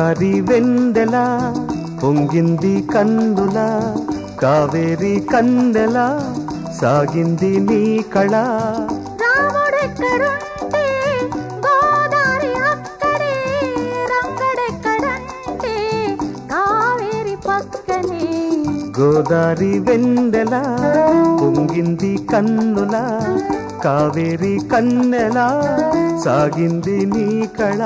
గోదారి వెందెల పొంగింది కన్నుల కావేరి కన్నెల సాగింది నీ కళ రాముడెక్కడుంటే గోదారి అక్కడే రంగడెక్కడంటే కావేరి పక్కనే గోదారి వెందెల పొంగింది కన్నుల కావేరి కన్నెల సాగింది నీ కళ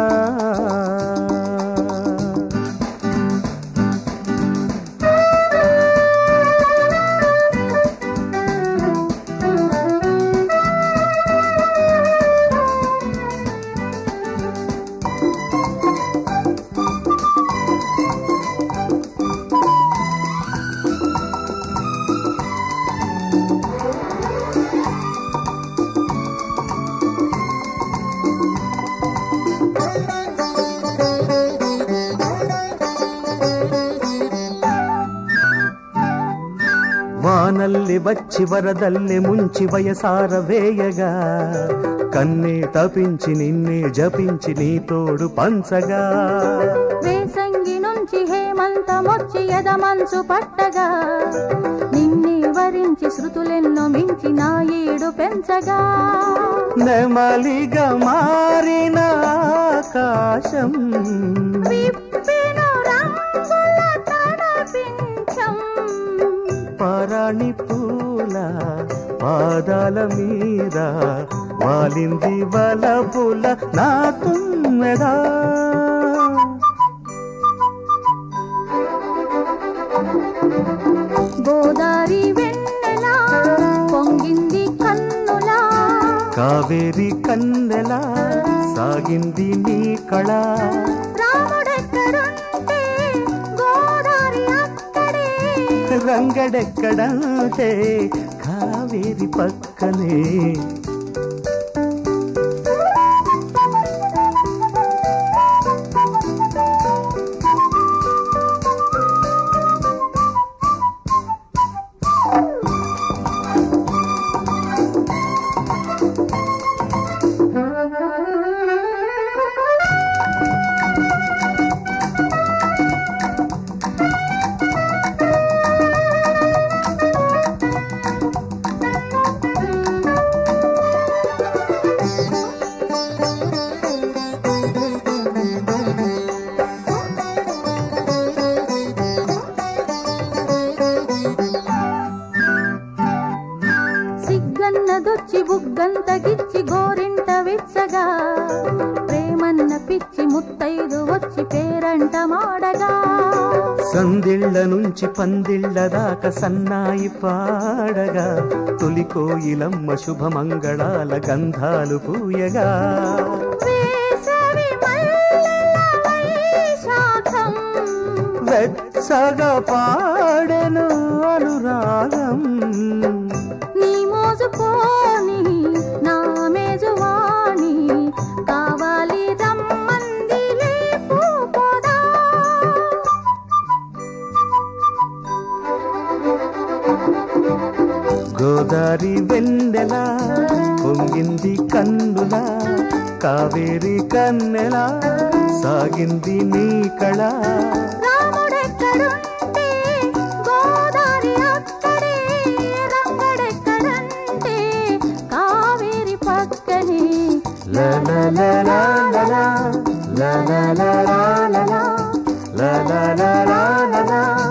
వానల్లి వచ్చి వరదల్లి ముంచి వయసార వేయగా కన్నే తపించి నిన్నే జపించి నీ తోడు పంచగా వేసంగి నుంచి హేమంతమొచ్చి ఎదమంచు పట్టగా నిన్నే వరించి శృతులెన్నో మించి నా ఈడు పెంచగా నెమలిగా మారిన ఆకాశం విప్పెను రంగుల తన పింఛం పరాణి పూల పాదాల మీద వాలింది వలపుల నా తుమ్మెదా గోదారి వెన్నెల పొంగింది కన్నులా కావేరి కన్నెల సాగింది నీ కళ రాముడెక్కడుంటే గోదారి అక్కడే రంగడెక్కడంటే కావేరి పక్కనే సిగ్గన్నదొచ్చి బుగ్గంత గిచ్చి గోరింట విచ్చగా ప్రేమన్న పిచ్చి ముత్తైదు వచ్చి పేరంట మాడగా సందిళ్ళ నుంచి పందిళ్ళ దాకా సన్నాయి పాడగా తొలి కోయిలమ్మ శుభమంగళాల గంధాలు పూయగా వేసవి మల్లెల వైశాఖం వెచ్చగా పాడెను అనురాగం నీ మోజు పోని నా మేజువాణి కావాలి రమ్మంది లేపు పోదా గోదారి వెన్నెల పొంగింది కన్నుల కావేరి కన్నెల సాగింది నీ కళ రాముడెక్కడుంటే గోదారి అక్కడే రంగడెక్కడంటే కావేరి పక్కనే ల ల ల ల ల ల ల ల ల ల ల ల ల ల ల ల ల